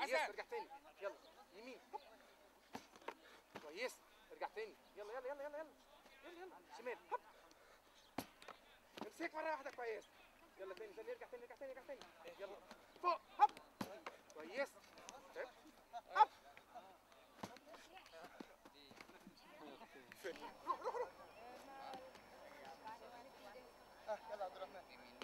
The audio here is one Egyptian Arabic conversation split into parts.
كويس ارجع تاني يلا يمين هوب. كويس ارجع تاني يلا يلا يلا يلا يلا يلا يلا شمال هوب امسك مره واحده كويس يلا تاني تاني ارجع تاني ارجع تاني ارجع تاني يلا فوق هوب كويس طيب. هوب فين؟ روح روح روح ها يلا عبد الرحمن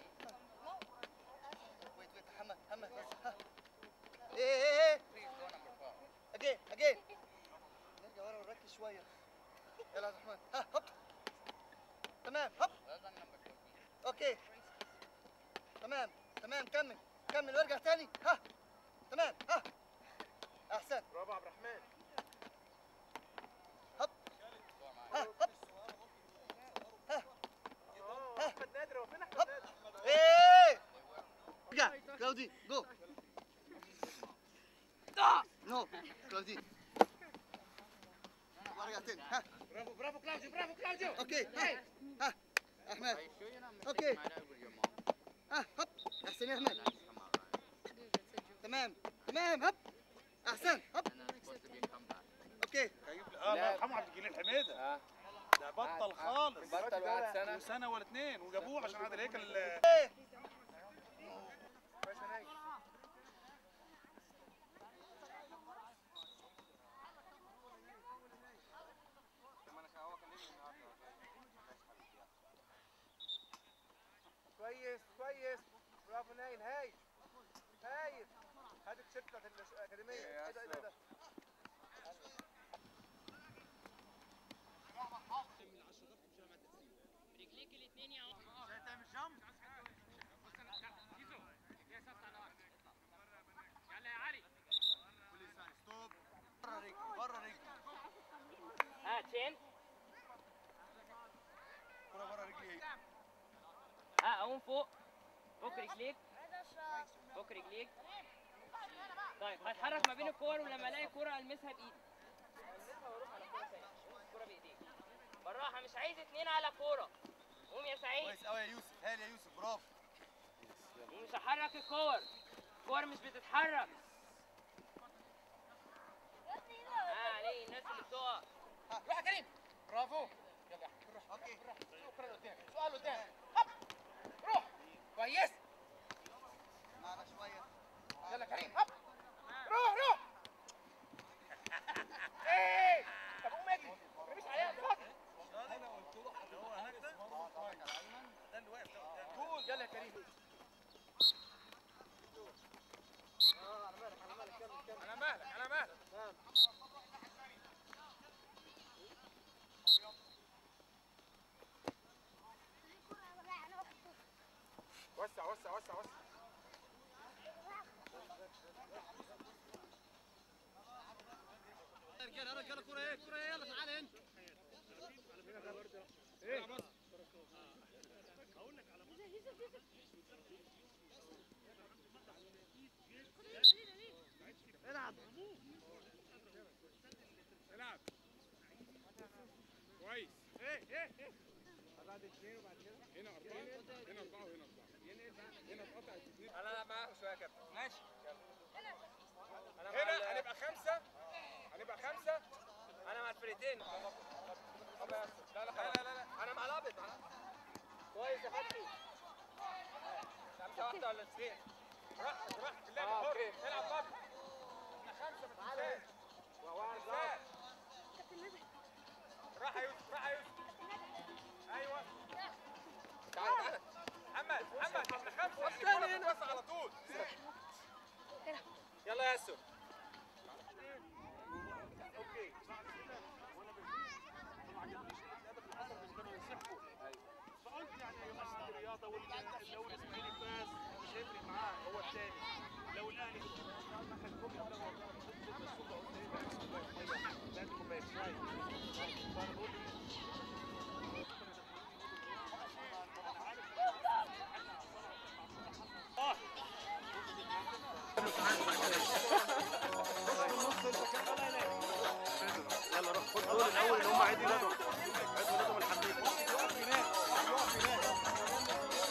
ويت ويت محمد محمد بس ها ايه ايه ايه اجين اجين نرجع ورا ونركز شويه يلا عبد الرحمن ها هوب تمام هوب اوكي تمام تمام كمل كمل وارجع تاني ها تمام ها احسن برافو عبد الرحمن هوب ها هوب اه احمد نادر هو فين احمد هوب نادر؟ ايه ارجع كلاودي جو نو كلاودي ارجع تاني ها برافو برافو كلاوديو برافو كلاوديو اوكي ها ها احمد اوكي ها هوب احسن يا احمد تمام تمام هوب احسن هوب اوكي اه الله يرحمه عبد الجليل حميده اه ده بطل خالص بطل بعد سنه وسنه ولا اتنين وجابوه عشان عادل هيكل ايه كويس يا نايف كويس كويس برافو نايل هايل هايل هات التيشيرت بتاعت الاكاديميه ايه ده ايه ده إيه ده رجليك الاثنين يا عمر يلا يا علي ستوب بره رجلي بره رجلي ها تشين كرة بره رجلي ايه ها اقوم فوق فك رجليك فك رجليك طيب هتحرك ما بين الكور ولما الاقي كوره المسها بايدي المسها واروح على كوره ثانيه الكوره بايديك بالراحه مش عايز اتنين على كوره قوم يا سعيد كويس قوي يا يوسف هايل يا يوسف برافو ومش هحرك الكور الكور مش بتتحرك ها علي الناس اللي بتقع روح يا كريم برافو يلا يا احمد روح اوكي روح شكرا قدام سؤال قدام هب روح كويس معنا شويه يلا يا كريم هب روح روح ايه طب قوم اجري ما تجريش عليها اتفضل هو هناك ده ده اللي واقف ده قدام جول يلا يا كريم على مهلك على مهلك وسع وسع وسع وسع يا رجاله يا رجاله كرة ايه كرة ايه يلا تعالى انت العب العب كويس ايه ايه ايه بعد اثنين وبعد كده هنا أربعة هنا أربعة وهنا أربعة هنا اتقطعت اثنين انا العب معاهم شويه يا كابتن ماشي انا مع هنا ال- هنبقى خمسة هنبقى خمسة انا مع الفرقتين طب يا أسطى. لا لا خلاص لا لا لا انا مع الابيض مع الأبيض. كويس يا فتحي خمسه واحده ولا اثنين براحتك براحتك اللعب آه، حر أوكي. العب بره احنا خمسة ما تنساش وواحد تنساش راح يا يوسف راح يا يوسف ايوه تعالى تعالى محمد محمد احنا خمسة وسعني الكرة هنا. تتوسع على طول يلا يا ياسر اوكي طبعا جابوليش الهدف اللي حصل بس كانوا ينسحبوا فقلت يعني يبقى اسمها رياضه وال- لو الاسماعيلي فاز مش هيفرق معاه هو الثاني لو الاهلي ما كان كوبي ولا هو ضد السوبر قلت ايه بقى السوبر ايوه لازم يبقى شويه فانا بقول يلا روح خد دول الاول اللي هم عيد ميلادهم عيد ميلادهم الحبيب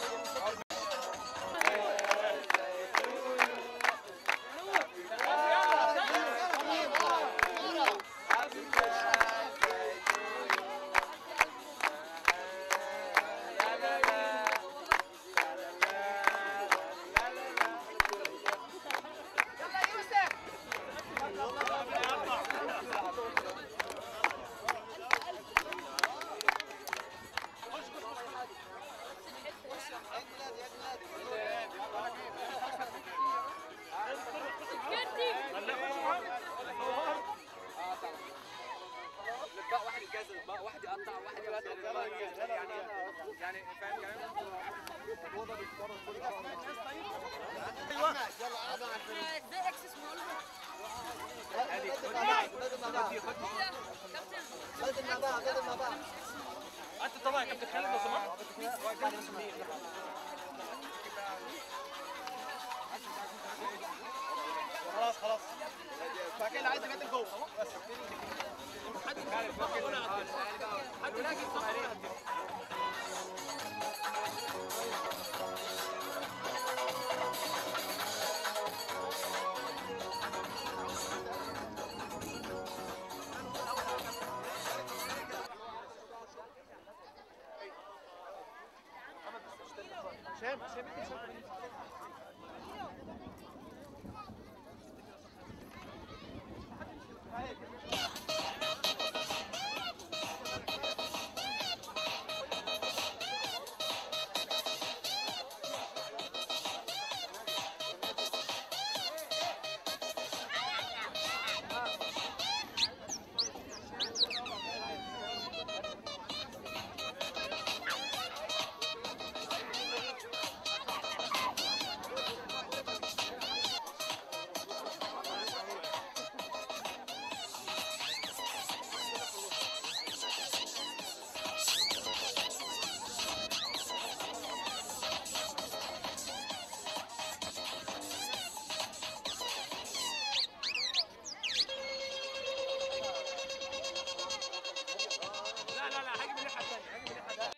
يلا يعني فاهم كلامي؟ لازم مع بعض لازم مع بعض انت طبعا كابتن خالد لو سمحت خلاص خلاص فاكر اللي عايز يقدم جوه بس هشام هشام انت هشام لا لا لا هاجي من الناحيه الثانيه هاجي من الناحيه الثانيه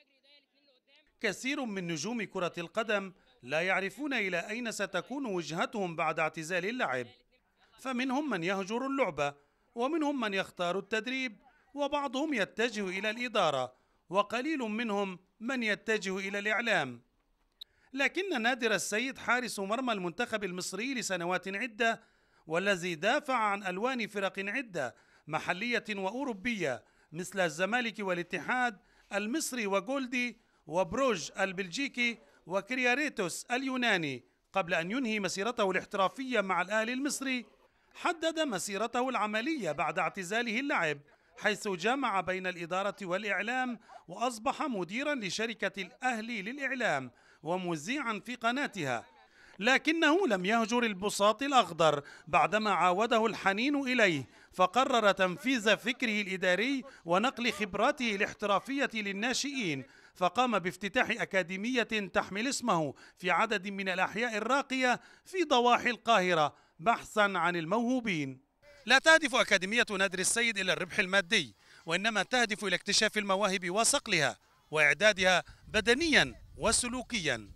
كثير من نجوم كرة القدم لا يعرفون إلى أين ستكون وجهتهم بعد اعتزال اللعب فمنهم من يهجر اللعبة ومنهم من يختار التدريب وبعضهم يتجه إلى الإدارة وقليل منهم من يتجه إلى الإعلام لكن نادر السيد حارس مرمى المنتخب المصري لسنوات عدة والذي دافع عن ألوان فرق عدة محلية وأوروبية مثل الزمالك والاتحاد المصري وجولدي وبروج البلجيكي وكرياريتوس اليوناني قبل أن ينهي مسيرته الاحترافية مع الأهلي المصري حدد مسيرته العملية بعد اعتزاله اللعب حيث جمع بين الإدارة والإعلام وأصبح مديرا لشركة الأهلي للإعلام ومذيعا في قناتها لكنه لم يهجر البساط الأخضر بعدما عاوده الحنين إليه فقرر تنفيذ فكره الإداري ونقل خبراته الاحترافية للناشئين فقام بافتتاح أكاديمية تحمل اسمه في عدد من الأحياء الراقية في ضواحي القاهرة بحثا عن الموهوبين لا تهدف أكاديمية نادر السيد إلى الربح المادي وإنما تهدف إلى اكتشاف المواهب وصقلها وإعدادها بدنيا وسلوكيا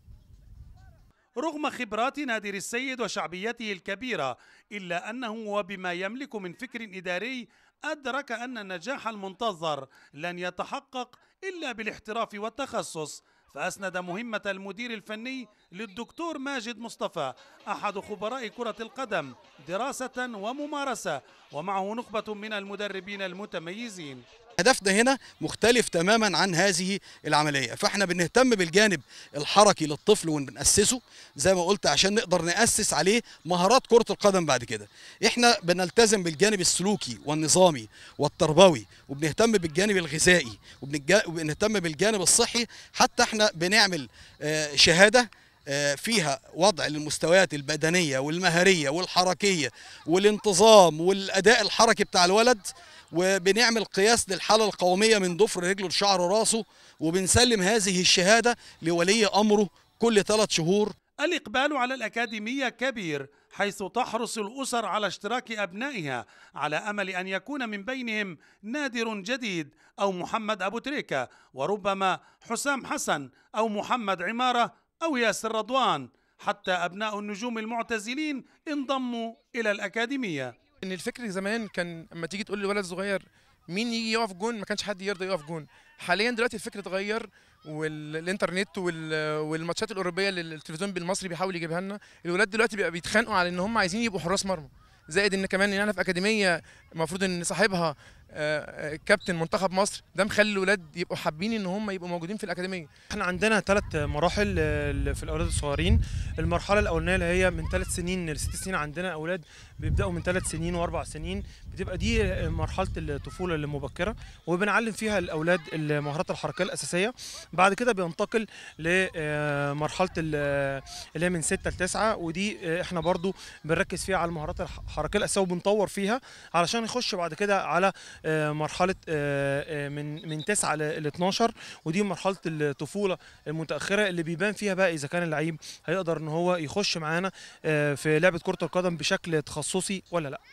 رغم خبرات نادر السيد وشعبيته الكبيرة إلا أنه وبما يملك من فكر إداري أدرك أن النجاح المنتظر لن يتحقق إلا بالاحتراف والتخصص فأسند مهمة المدير الفني للدكتور ماجد مصطفى أحد خبراء كرة القدم دراسة وممارسة ومعه نخبة من المدربين المتميزين هدفنا هنا مختلف تماما عن هذه العمليه فاحنا بنهتم بالجانب الحركي للطفل وبنأسسه زي ما قلت عشان نقدر نأسس عليه مهارات كرة القدم بعد كده احنا بنلتزم بالجانب السلوكي والنظامي والتربوي وبنهتم بالجانب الغذائي وبنجا- وبنهتم بالجانب الصحي حتى احنا بنعمل آه، شهاده آه، فيها وضع للمستويات البدنيه والمهاريه والحركيه والانتظام والاداء الحركي بتاع الولد وبنعمل قياس للحاله القوميه من ضفر رجله لشعر راسه وبنسلم هذه الشهاده لولي امره كل ثلاث شهور الإقبال على الأكاديمية كبير حيث تحرص الأسر على اشتراك أبنائها على أمل أن يكون من بينهم نادر جديد أو محمد أبو تريكة وربما حسام حسن أو محمد عمارة أو ياسر رضوان حتى أبناء النجوم المعتزلين انضموا إلى الأكاديمية ان الفكر زمان كان اما تيجي تقول لولد صغير مين يجي يقف جون ما كانش حد يرضى يقف جون حاليا دلوقتي الفكر اتغير والانترنت وال- والماتشات الاوروبيه اللي التلفزيون المصري بيحاول يجيبها لنا الولاد دلوقتي بقى بيتخانقوا على ان هم عايزين يبقوا حراس مرمى زائد ان كمان ان انا في اكاديميه المفروض ان صاحبها آه، آه، كابتن منتخب مصر ده مخلي الولاد يبقوا حابين ان هم يبقوا موجودين في الاكاديميه احنا عندنا ثلاث مراحل آه، في الاولاد الصغيرين المرحله الاولانيه اللي هي من ثلاث سنين لست سنين عندنا اولاد بيبداوا من ثلاث سنين واربع سنين بتبقى دي آه، مرحله الطفوله المبكره وبنعلم فيها الاولاد المهارات الحركيه الاساسيه بعد كده بينتقل لمرحله اللي هي من 6 ل 9 ودي آه، احنا برضو بنركز فيها على المهارات الحركيه الاساسيه وبنطور فيها علشان يخش بعد كده على آه، مرحله آه، آه، من من 9 ل 12 ودي مرحله الطفوله المتاخره اللي بيبان فيها بقى اذا كان اللعيب هيقدر ان هو يخش معانا آه، في لعبه كره القدم بشكل تخصصي ولا لا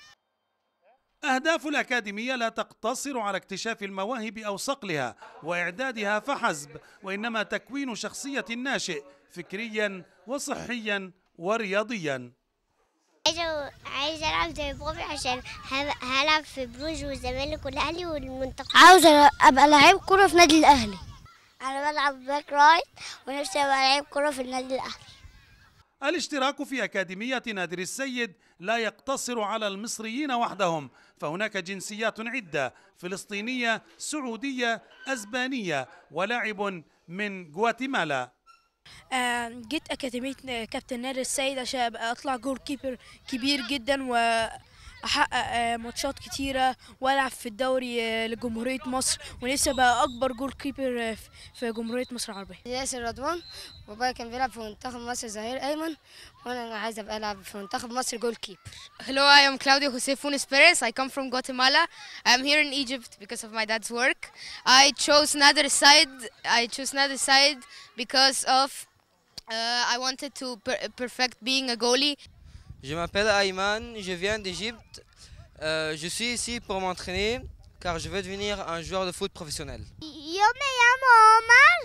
أهداف الأكاديمية لا تقتصر على اكتشاف المواهب أو صقلها وإعدادها فحسب وإنما تكوين شخصية الناشئ فكريا وصحيا ورياضيا عايزة عايزة ألعب زي بابي عشان هل- هلعب في بروج والزمالك والأهلي والمنتخب عاوزة أبقى لعيب كرة في نادي الأهلي أنا بلعب باك رايت ونفسي أبقى لعيب كرة في النادي الأهلي الاشتراك في أكاديمية نادر السيد لا يقتصر على المصريين وحدهم فهناك جنسيات عدة فلسطينية سعودية أسبانية ولاعب من غواتيمالا آه، جيت أكاديمية كابتن نادر السيد عشان أبقى أطلع جول كيبر كبير جدا وأحقق آه، ماتشات كتيرة وألعب في الدوري آه، لجمهورية مصر ونفسي أبقى أكبر جول كيبر آه، في- في جمهورية مصر العربية ياسر رضوان بابايا كان بيلعب في منتخب مصر ظهير أيمن وأنا عايزة أبقى ألعب في منتخب مصر جول كيبر Hello, I am Claudio Jose Funes Perez. I come from Guatemala. I'm here in Egypt because of my dad's work. I chose Nader Said. I chose Nader Said because of uh, I wanted to per- perfect being a goalie. Je m'appelle Ayman, je viens d'Égypte. Euh, je suis ici pour m'entraîner car je veux devenir un joueur de foot professionnel. Yo me llamo Omar.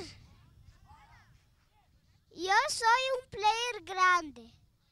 Yo soy un player grande.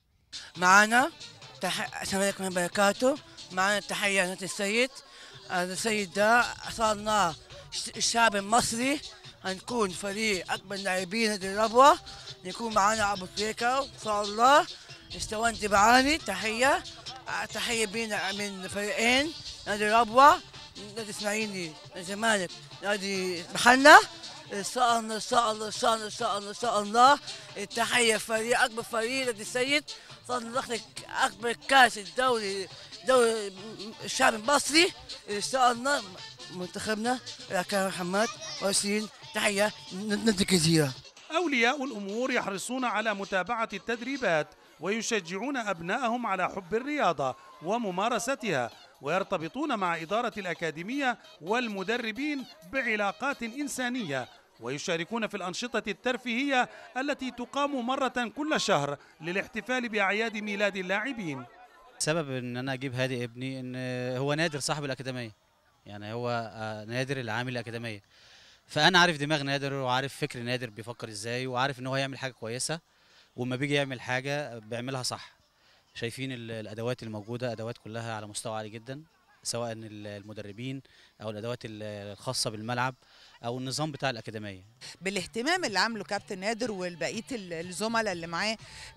معنا تح... السلام عليكم ورحمة الله وبركاته معنا تحية نادي السيد هذا السيد ده صارنا ش- الشعب المصري هنكون فريق أكبر لاعبين نادي الربوة يكون معنا أبو تريكة إن شاء الله استوان تبعاني تحية آه، تحية بينا من فريقين نادي الربوة نادي إسماعيلي نادي الزمالك نادي محلة ان شاء الله ان شاء الله ان شاء الله ان شاء الله ان شاء الله التحيه فريق اكبر فريق نادي السيد صار ناخذ اكبر كاس الدوري دوري الشعب المصري ان شاء الله منتخبنا كان محمد وياسين تحيه نادي الجزيره أولياء الأمور يحرصون على متابعة التدريبات ويشجعون أبنائهم على حب الرياضة وممارستها ويرتبطون مع إدارة الأكاديمية والمدربين بعلاقات إنسانية ويشاركون في الأنشطة الترفيهية التي تقام مرة كل شهر للاحتفال بأعياد ميلاد اللاعبين سبب ان انا اجيب هادي ابني ان هو نادر صاحب الاكاديميه يعني هو آه، نادر اللي عامل الاكاديميه فانا عارف دماغ نادر وعارف فكر نادر بيفكر ازاي وعارف ان هو يعمل حاجه كويسه وما بيجي يعمل حاجه بيعملها صح شايفين ال- الادوات الموجوده ادوات كلها على مستوى عالي جدا سواء ال- المدربين او الادوات ال- الخاصه بالملعب او النظام بتاع الاكاديميه بالاهتمام اللي عامله كابتن نادر والبقيه ال- الزملاء اللي معاه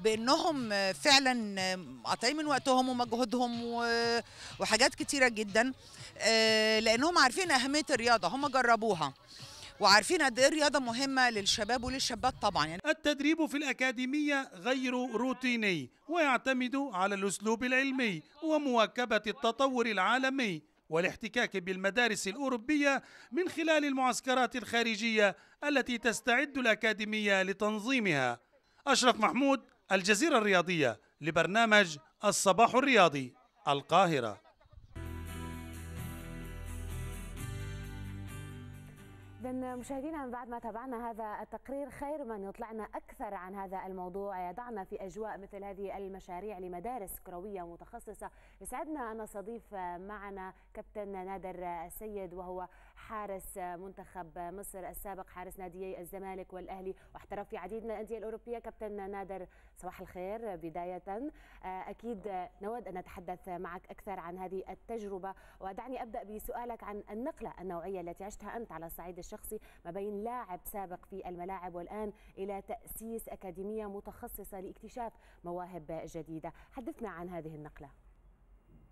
بانهم آه، فعلا آه، قاطعين من وقتهم ومجهودهم و- وحاجات كتيره جدا آه، لانهم عارفين اهميه الرياضه هم جربوها وعارفين قد ايه الرياضه مهمه للشباب وللشابات طبعا يعني التدريب في الأكاديمية غير روتيني ويعتمد على الأسلوب العلمي ومواكبة التطور العالمي والاحتكاك بالمدارس الأوروبية من خلال المعسكرات الخارجية التي تستعد الأكاديمية لتنظيمها أشرف محمود الجزيرة الرياضية لبرنامج الصباح الرياضي القاهرة إذا مشاهدينا من بعد ما تابعنا هذا التقرير خير من يطلعنا أكثر عن هذا الموضوع يضعنا في أجواء مثل هذه المشاريع لمدارس كروية متخصصة يسعدنا أن نستضيف معنا كابتن نادر السيد وهو حارس منتخب مصر السابق حارس ناديي الزمالك والأهلي واحترف في عديد من الأندية الأوروبية كابتن نادر صباح الخير بداية أكيد نود أن نتحدث معك أكثر عن هذه التجربة ودعني أبدأ بسؤالك عن النقلة النوعية التي عشتها أنت على الصعيد الشخصي ما بين لاعب سابق في الملاعب والآن إلى تأسيس أكاديمية متخصصة لاكتشاف مواهب جديدة حدثنا عن هذه النقلة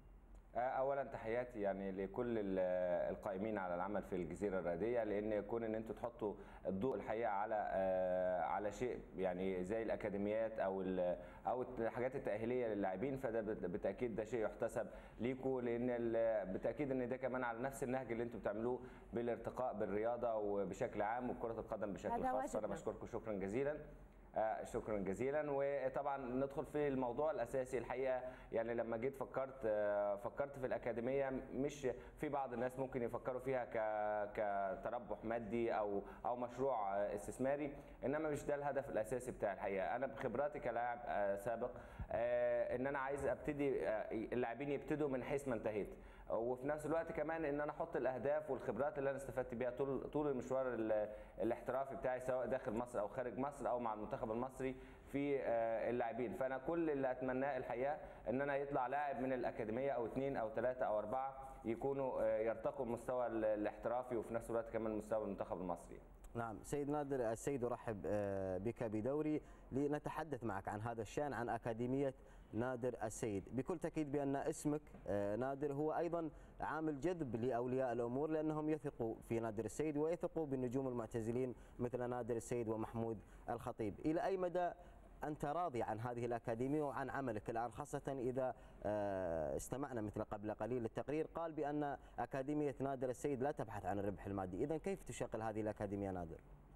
اولا تحياتي يعني لكل ال- القائمين على العمل في الجزيره الرياضيه لان كون ان انتوا تحطوا الضوء الحقيقه على آه، على شيء يعني زي الاكاديميات او ال- او الحاجات التاهيليه للاعبين فده بت- بالتاكيد ده شيء يحتسب ليكوا لان ال- بالتاكيد ان ده كمان على نفس النهج اللي انتوا بتعملوه بالارتقاء بالرياضه وبشكل عام وكره القدم بشكل هذا خاص فانا واجبنا. بشكركم شكرا جزيلا آه، شكرا جزيلا وطبعا ندخل في الموضوع الاساسي الحقيقه يعني لما جيت فكرت آه، فكرت في الاكاديميه مش في بعض الناس ممكن يفكروا فيها ك كتربح مادي او او مشروع آه، استثماري انما مش ده الهدف الاساسي بتاع الحقيقه انا بخبراتي كلاعب آه، سابق آه، ان انا عايز ابتدي آه، اللاعبين يبتدوا من حيث ما انتهيت وفي نفس الوقت كمان ان انا احط الاهداف والخبرات اللي انا استفدت بيها طول طول المشوار ال- الاحترافي بتاعي سواء داخل مصر او خارج مصر او مع المنتخب المصري في آه، اللاعبين فانا كل اللي اتمناه الحقيقه ان انا يطلع لاعب من الاكاديميه او اثنين او ثلاثه او اربعه يكونوا آه، يرتقوا المستوى ال- الاحترافي وفي نفس الوقت كمان مستوى المنتخب المصري نعم سيد نادر السيد أرحب آه، بك بدوري لنتحدث معك عن هذا الشأن عن أكاديمية نادر السيد بكل تأكيد بأن اسمك آه، نادر هو أيضا عامل جذب لأولياء الأمور لأنهم يثقوا في نادر السيد ويثقوا بالنجوم المعتزلين مثل نادر السيد ومحمود الخطيب إلى أي مدى أنت راضي عن هذه الأكاديمية وعن عملك الآن خاصة إذا آه، استمعنا مثل قبل قليل للتقرير قال بأن أكاديمية نادر السيد لا تبحث عن الربح المادي إذا كيف تشغل هذه الأكاديمية نادر؟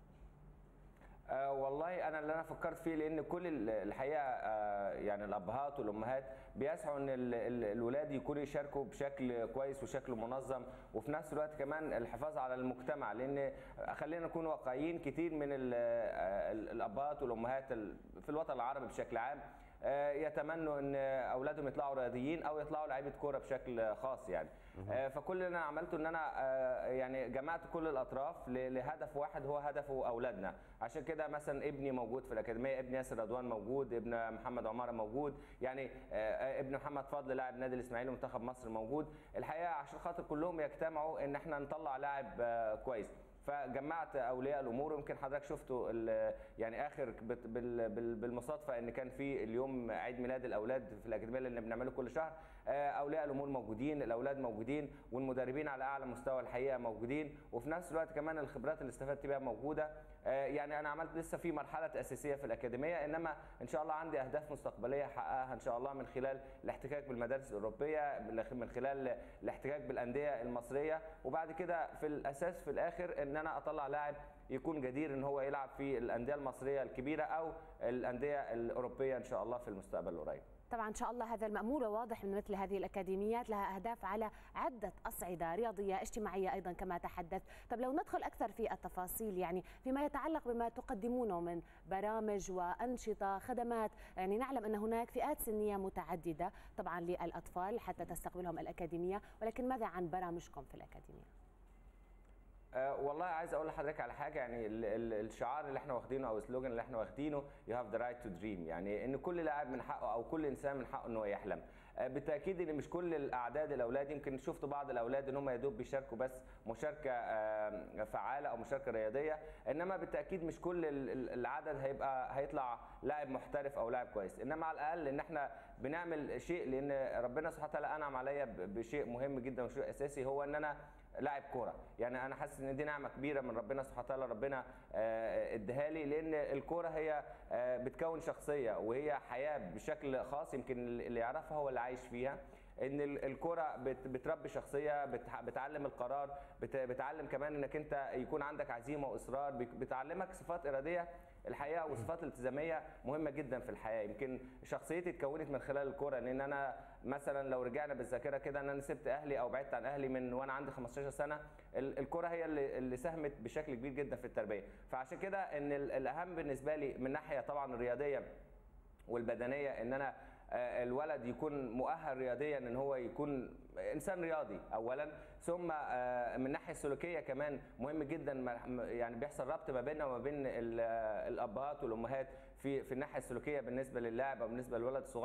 آه والله انا اللي انا فكرت فيه لان كل ال- الحقيقه آه يعني الابهات والامهات بيسعوا ان ال- ال- الولاد يكونوا يشاركوا بشكل كويس وشكل منظم وفي نفس الوقت كمان الحفاظ على المجتمع لان خلينا نكون واقعيين كتير من ال- آه ال- الابهات والامهات ال- في الوطن العربي بشكل عام آه، يتمنوا ان اولادهم يطلعوا رياضيين او يطلعوا لعيبه كوره بشكل خاص يعني آه، فكل اللي انا عملته ان انا آه، يعني جمعت كل الاطراف ل- لهدف واحد هو هدفه اولادنا عشان كده مثلا ابني موجود في الاكاديميه ابن ياسر رضوان موجود ابن محمد عماره موجود يعني آه، ابن محمد فضل لاعب نادي الاسماعيلي ومنتخب مصر موجود الحقيقه عشان خاطر كلهم يجتمعوا ان احنا نطلع لاعب آه، كويس فجمعت اولياء الامور ويمكن حضرتك شفتوا ال- يعني اخر بت- بال- بال- بالمصادفه ان كان في اليوم عيد ميلاد الاولاد في الاكاديميه اللي بنعمله كل شهر آه، اولياء الامور موجودين الاولاد موجودين والمدربين على اعلى مستوى الحقيقه موجودين وفي نفس الوقت كمان الخبرات اللي استفدت بيها موجوده آه، يعني انا عملت لسه في مرحله تاسيسيه في الاكاديميه انما ان شاء الله عندي اهداف مستقبليه احققها ان شاء الله من خلال الاحتكاك بالمدارس الاوروبيه من خلال الاحتكاك بالانديه المصريه وبعد كده في الاساس في الاخر ان انا اطلع لاعب يكون جدير ان هو يلعب في الانديه المصريه الكبيره او الانديه الاوروبيه ان شاء الله في المستقبل القريب طبعا ان شاء الله هذا المأمول واضح من مثل هذه الاكاديميات لها اهداف على عده اصعده رياضيه اجتماعيه ايضا كما تحدث طب لو ندخل اكثر في التفاصيل يعني فيما يتعلق بما تقدمونه من برامج وانشطه خدمات يعني نعلم ان هناك فئات سنيه متعدده طبعا للاطفال حتى تستقبلهم الاكاديميه ولكن ماذا عن برامجكم في الاكاديميه أه والله عايز اقول لحضرتك على حاجه يعني ال- ال- الشعار اللي احنا واخدينه او السلوجان اللي احنا واخدينه يو هاف ذا رايت تو دريم يعني ان كل لاعب من حقه او كل انسان من حقه ان هو يحلم أه بالتاكيد ان مش كل الاعداد الاولاد يمكن شفت بعض الاولاد ان هم يا دوب بيشاركوا بس مشاركه أه فعاله او مشاركه رياضيه انما بالتاكيد مش كل ال- ال- العدد هيبقى هيطلع لاعب محترف او لاعب كويس انما على الاقل ان احنا بنعمل شيء لان ربنا سبحانه وتعالى انعم عليا ب- بشيء مهم جدا وشيء اساسي هو ان انا لاعب كوره يعني انا حاسس ان دي نعمه كبيره من ربنا سبحانه وتعالى ربنا آه، اداها لي لان الكوره هي آه، بتكون شخصيه وهي حياه بشكل خاص يمكن اللي يعرفها هو اللي عايش فيها ان ال- الكوره بت- بتربي شخصيه بتح- بتعلم القرار بت- بتعلم كمان انك انت يكون عندك عزيمه واصرار بك- بتعلمك صفات اراديه الحقيقه وصفات الالتزاميه مهمه جدا في الحياه يمكن شخصيتي اتكونت من خلال الكوره لان انا مثلا لو رجعنا بالذاكره كده ان انا سبت اهلي او بعدت عن اهلي من وانا عندي 15 سنه ال- الكوره هي اللي, اللي ساهمت بشكل كبير جدا في التربيه فعشان كده ان ال- الاهم بالنسبه لي من ناحيه طبعا الرياضيه والبدنيه ان انا آه، الولد يكون مؤهل رياضيا ان هو يكون انسان رياضي اولا ثم آه، من الناحيه السلوكيه كمان مهم جدا ما- يعني بيحصل ربط ما بيننا وما بين ال- الابهات والامهات في في الناحيه السلوكيه بالنسبه للاعب او بالنسبه للولد الصغير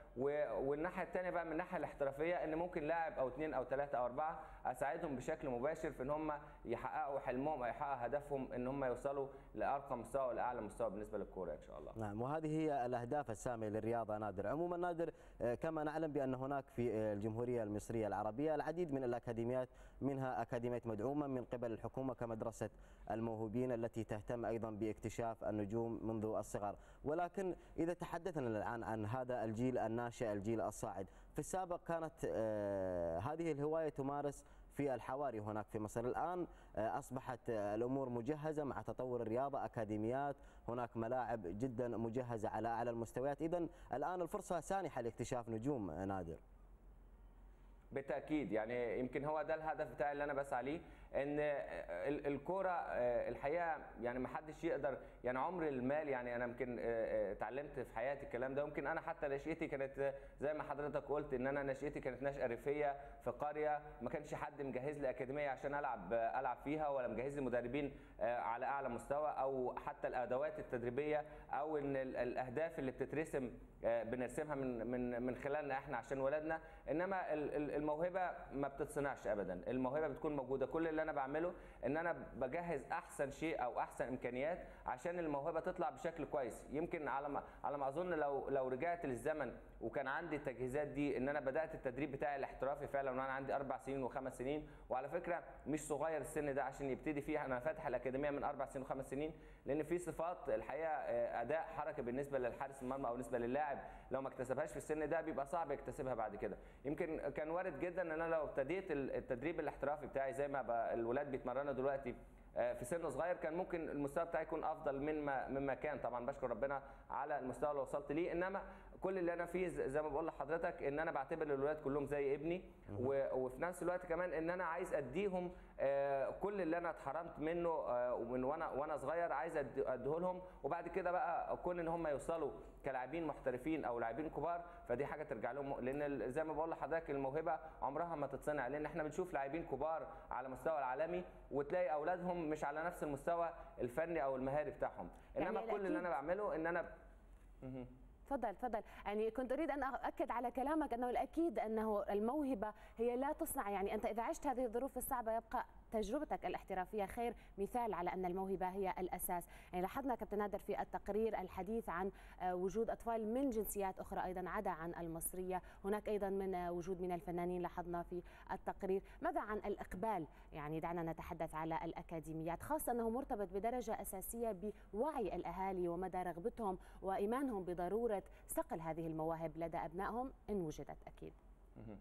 و- والناحيه الثانيه بقى من الناحيه الاحترافيه ان ممكن لاعب او اثنين او ثلاثه او اربعه اساعدهم بشكل مباشر في ان هم يحققوا حلمهم او يحققوا هدفهم ان هم يوصلوا لارقى مستوى ولاعلى مستوى بالنسبه للكوره ان شاء الله نعم وهذه هي الأهداف السامية للرياضة نادر عموما نادر آه، كما نعلم بأن هناك في آه، الجمهورية المصرية العربية العديد من الأكاديميات منها أكاديمية مدعومة من قبل الحكومة كمدرسة الموهوبين التي تهتم أيضا باكتشاف النجوم منذ الصغر ولكن إذا تحدثنا الآن عن هذا الجيل الناشئ الجيل الصاعد في السابق كانت آه، هذه الهواية تمارس في الحواري هناك في مصر الآن آه، أصبحت آه، الأمور مجهزة مع تطور الرياضة أكاديميات هناك ملاعب جدا مجهزة على أعلى المستويات إذا الآن الفرصة سانحة لاكتشاف نجوم آه، نادر بالتاكيد يعني يمكن هو ده الهدف بتاعي اللي انا بسعى ليه ان ال- الكوره آه، الحقيقه يعني ما حدش يقدر يعني عمر المال يعني انا يمكن آه، آه، اتعلمت في حياتي الكلام ده يمكن انا حتى نشأتي كانت آه، زي ما حضرتك قلت ان انا نشأتي كانت نشأة ريفيه في قريه ما كانش حد مجهز لي اكاديميه عشان العب آه، العب فيها ولا مجهز لي مدربين آه، على اعلى مستوى او حتى الادوات التدريبيه او ان ال- الاهداف اللي بتترسم آه، بنرسمها من من من خلالنا احنا عشان ولادنا انما ال- ال- الموهبه ما بتتصنعش ابدا الموهبه بتكون موجوده كل اللي انا بعمله ان انا بجهز احسن شيء او احسن امكانيات عشان الموهبه تطلع بشكل كويس يمكن على ما على ما اظن لو لو رجعت للزمن وكان عندي التجهيزات دي ان انا بدات التدريب بتاعي الاحترافي فعلا وانا عندي اربع سنين وخمس سنين وعلى فكره مش صغير السن ده عشان يبتدي فيه انا فاتح الاكاديميه من اربع سنين وخمس سنين لان في صفات الحقيقه آه، اداء حركه بالنسبه للحارس المرمى او بالنسبه للاعب لو ما اكتسبهاش في السن ده بيبقى صعب يكتسبها بعد كده يمكن كان وارد جدا ان انا لو ابتديت ال- التدريب الاحترافي بتاعي زي ما بقى الولاد بيتمرنوا دلوقتي آه، في سن صغير كان ممكن المستوى بتاعي يكون افضل مما مما كان طبعا بشكر ربنا على المستوى اللي وصلت ليه انما كل اللي انا فيه ز- زي ما بقول لحضرتك ان انا بعتبر الولاد كلهم زي ابني و- وفي نفس الوقت كمان ان انا عايز اديهم آه، كل اللي انا اتحرمت منه آه، ومن وانا وانا صغير عايز أد- اديه لهم وبعد كده بقى كون ان هم يوصلوا كلاعبين محترفين او لاعبين كبار فدي حاجه ترجع لهم لان ال- زي ما بقول لحضرتك الموهبه عمرها ما تتصنع لان احنا بنشوف لاعبين كبار على مستوى العالمي وتلاقي اولادهم مش على نفس المستوى الفني او المهاري بتاعهم يعني انما كل اللي الأكيد- انا بعمله ان انا مهم. تفضل تفضل يعني كنت اريد ان اؤكد على كلامك انه الاكيد انه الموهبه هي لا تصنع يعني انت اذا عشت هذه الظروف الصعبه يبقى تجربتك الاحترافيه خير مثال على ان الموهبه هي الاساس يعني لاحظنا كابتن نادر في التقرير الحديث عن آه، وجود اطفال من جنسيات اخرى ايضا عدا عن المصريه هناك ايضا من آه، وجود من الفنانين لاحظنا في التقرير ماذا عن الاقبال يعني دعنا نتحدث على الاكاديميات خاصه انه مرتبط بدرجه اساسيه بوعي الاهالي ومدى رغبتهم وايمانهم بضروره صقل هذه المواهب لدى ابنائهم ان وجدت اكيد مهم.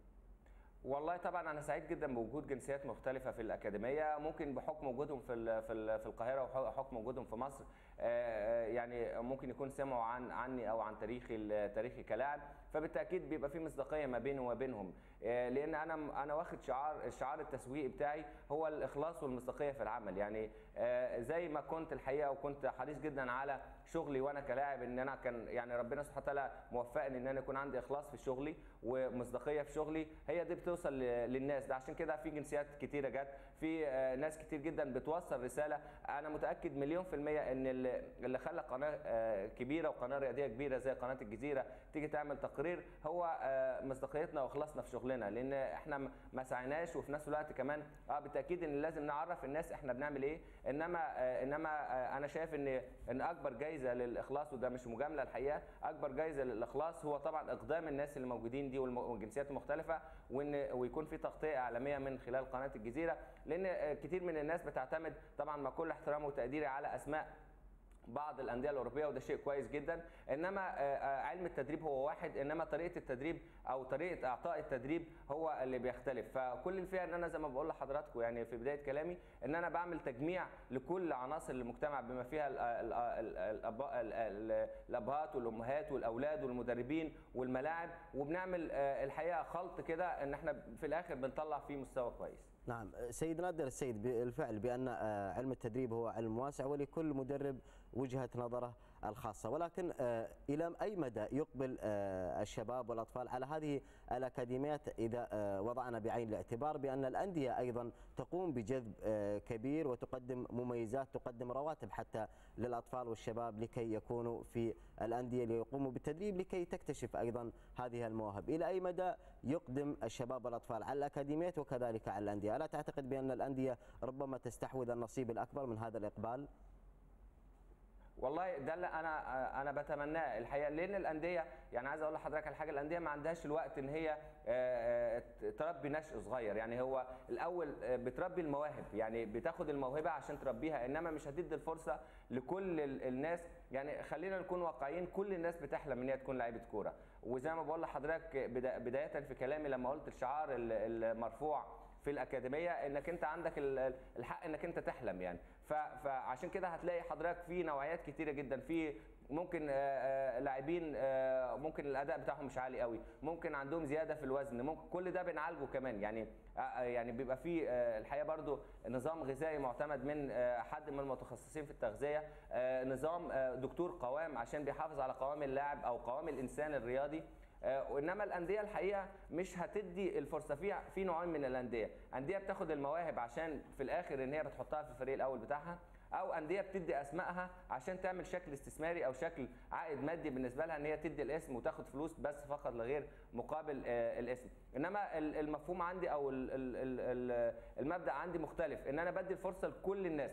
والله طبعا انا سعيد جدا بوجود جنسيات مختلفه في الاكاديميه ممكن بحكم وجودهم في ال- في ال- في القاهره وحكم وجودهم في مصر آه، يعني ممكن يكون سمعوا عن عني او عن تاريخي ال- تاريخي كلاعب فبالتاكيد بيبقى في مصداقيه ما بيني وما بينهم آه، لان انا انا واخد شعار الشعار التسويقي بتاعي هو الاخلاص والمصداقيه في العمل يعني آه، زي ما كنت الحقيقه وكنت حريص جدا على شغلي وانا كلاعب ان انا كان يعني ربنا سبحانه وتعالى موفقني ان انا يكون عندي اخلاص في شغلي ومصداقيه في شغلي هي دي بتوصل ل- للناس ده عشان كده في جنسيات كتيره جت في آه، ناس كتير جدا بتوصل رساله انا متاكد مليون في الميه ان اللي اللي خلى قناه آه، كبيره وقناه رياضيه كبيره زي قناه الجزيره تيجي تعمل تقرير هو آه، مصداقيتنا واخلاصنا في شغلنا لان احنا م- ما سعيناش وفي نفس الوقت كمان اه بالتاكيد ان لازم نعرف الناس احنا بنعمل ايه انما آه، انما آه، انا شايف ان ان اكبر جايزه للاخلاص وده مش مجامله الحقيقه اكبر جايزه للاخلاص هو طبعا اقدام الناس اللي موجودين دي والم- والجنسيات المختلفه وان ويكون في تغطيه اعلاميه من خلال قناه الجزيره لان آه، كتير من الناس بتعتمد طبعا مع كل احترامي وتقديري على اسماء بعض الانديه الاوروبيه وده شيء كويس جدا انما آه، آه، علم التدريب هو واحد انما طريقه التدريب او طريقه اعطاء التدريب هو اللي بيختلف فكل اللي فيها ان انا زي ما بقول لحضراتكم يعني في بدايه كلامي ان انا بعمل تجميع لكل عناصر المجتمع بما فيها ال- ال- ال- الأب- ال- ال- الابهات والامهات والاولاد والمدربين والملاعب وبنعمل آه، الحقيقه خلط كده ان احنا في الاخر بنطلع فيه مستوى كويس نعم سيد نادر السيد بالفعل بأن آه، علم التدريب هو علم واسع ولكل مدرب وجهة نظره الخاصة ولكن آه، إلى أي مدى يقبل آه، الشباب والأطفال على هذه الأكاديميات إذا آه، وضعنا بعين الاعتبار بأن الأندية أيضا تقوم بجذب آه، كبير وتقدم مميزات تقدم رواتب حتى للأطفال والشباب لكي يكونوا في الأندية ليقوموا بالتدريب لكي تكتشف أيضا هذه المواهب إلى أي مدى يقدم الشباب والأطفال على الأكاديميات وكذلك على الأندية ألا تعتقد بأن الأندية ربما تستحوذ النصيب الأكبر من هذا الإقبال؟ والله ده اللي انا انا بتمناه الحقيقه لان الانديه يعني عايز اقول لحضرتك على حاجه الانديه ما عندهاش الوقت ان هي آه، آه، تربي نشء صغير يعني هو الاول آه، بتربي المواهب يعني بتاخد الموهبه عشان تربيها انما مش هتدي الفرصه لكل ال- الناس يعني خلينا نكون واقعيين كل الناس بتحلم ان هي تكون لعيبه كوره وزي ما بقول لحضرتك بدا- بدايه في كلامي لما قلت الشعار ال- المرفوع في الاكاديميه انك انت عندك ال- ال- الحق انك انت تحلم يعني ف- فعشان كده هتلاقي حضرتك في نوعيات كتيره جدا في ممكن آه، آه، لاعبين آه، ممكن الاداء بتاعهم مش عالي قوي ممكن عندهم زياده في الوزن ممكن كل ده بنعالجه كمان يعني آه، آه، يعني بيبقى في آه، الحقيقه برضو نظام غذائي معتمد من آه، حد من المتخصصين في التغذيه آه، نظام آه، دكتور قوام عشان بيحافظ على قوام اللاعب او قوام الانسان الرياضي آه، وانما الانديه الحقيقه مش هتدي الفرصه في في نوعين من الانديه انديه بتاخد المواهب عشان في الاخر ان هي بتحطها في الفريق الاول بتاعها او انديه بتدي اسمائها عشان تعمل شكل استثماري او شكل عائد مادي بالنسبه لها ان هي تدي الاسم وتاخد فلوس بس فقط لا غير مقابل آه، الاسم انما ال- المفهوم عندي او ال- ال- ال- ال- المبدا عندي مختلف ان انا بدي الفرصه لكل الناس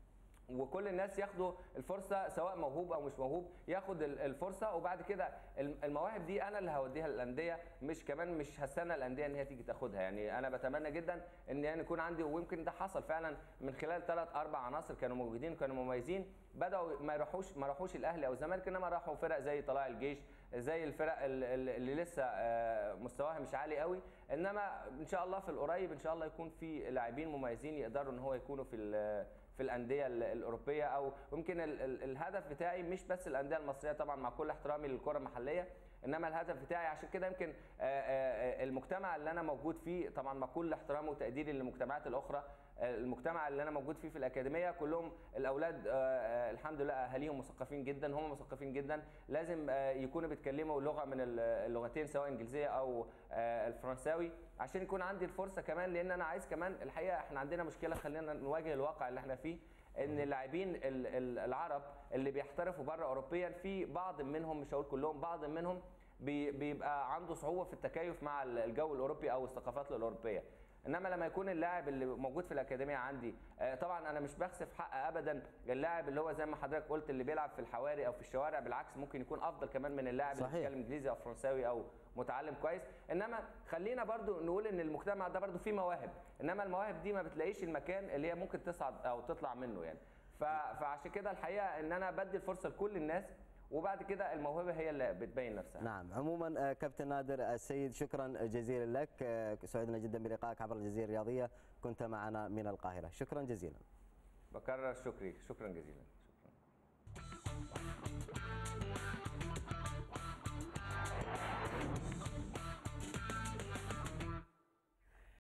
وكل الناس ياخدوا الفرصه سواء موهوب او مش موهوب ياخد ال- الفرصه وبعد كده الم- المواهب دي انا اللي هوديها للانديه مش كمان مش هستنى الانديه ان هي تيجي تاخدها يعني انا بتمنى جدا ان يعني يكون عندي ويمكن ده حصل فعلا من خلال ثلاث اربع عناصر كانوا موجودين كانوا مميزين بداوا ما يروحوش ما راحوش الاهلي او الزمالك انما راحوا فرق زي طلائع الجيش زي الفرق ال- ال- اللي لسه آه، مستواها مش عالي قوي انما ان شاء الله في القريب ان شاء الله يكون في لاعبين مميزين يقدروا ان هو يكونوا في ال- في الانديه ال- الاوروبيه او يمكن ال- ال- الهدف بتاعي مش بس الانديه المصريه طبعا مع كل احترامي للكره المحليه انما الهدف بتاعي عشان كده يمكن آه، آه، آه، المجتمع اللي انا موجود فيه طبعا مع كل احترامي وتقديري للمجتمعات الاخرى آه، المجتمع اللي انا موجود فيه في الاكاديميه كلهم الاولاد آه، آه، الحمد لله اهاليهم مثقفين جدا هم مثقفين جدا لازم آه، يكونوا بيتكلموا لغه من ال- اللغتين سواء انجليزيه او آه، الفرنساوي عشان يكون عندي الفرصه كمان لان انا عايز كمان الحقيقه احنا عندنا مشكله خلينا نواجه الواقع اللي احنا فيه ان اللاعبين ال- ال- العرب اللي بيحترفوا بره اوروبيا في بعض منهم مش هقول كلهم بعض منهم بي- بيبقى عنده صعوبه في التكيف مع ال- الجو الاوروبي او الثقافات الاوروبيه انما لما يكون اللاعب اللي موجود في الاكاديميه عندي آه، طبعا انا مش بخسف حق ابدا اللاعب اللي هو زي ما حضرتك قلت اللي بيلعب في الحواري او في الشوارع بالعكس ممكن يكون افضل كمان من اللاعب اللي صحيح. بيتكلم انجليزي او فرنساوي او متعلم كويس انما خلينا برضو نقول ان المجتمع ده برضو فيه مواهب انما المواهب دي ما بتلاقيش المكان اللي هي ممكن تصعد او تطلع منه يعني ف- فعشان كده الحقيقه ان انا بدي الفرصه لكل الناس وبعد كده الموهبه هي اللي بتبين نفسها نعم عموما آه، كابتن نادر السيد شكرا جزيلا لك آه، سعدنا جدا بلقائك عبر الجزيرة الرياضية كنت معنا من القاهرة شكرا جزيلا بكرر شكري شكرا جزيلا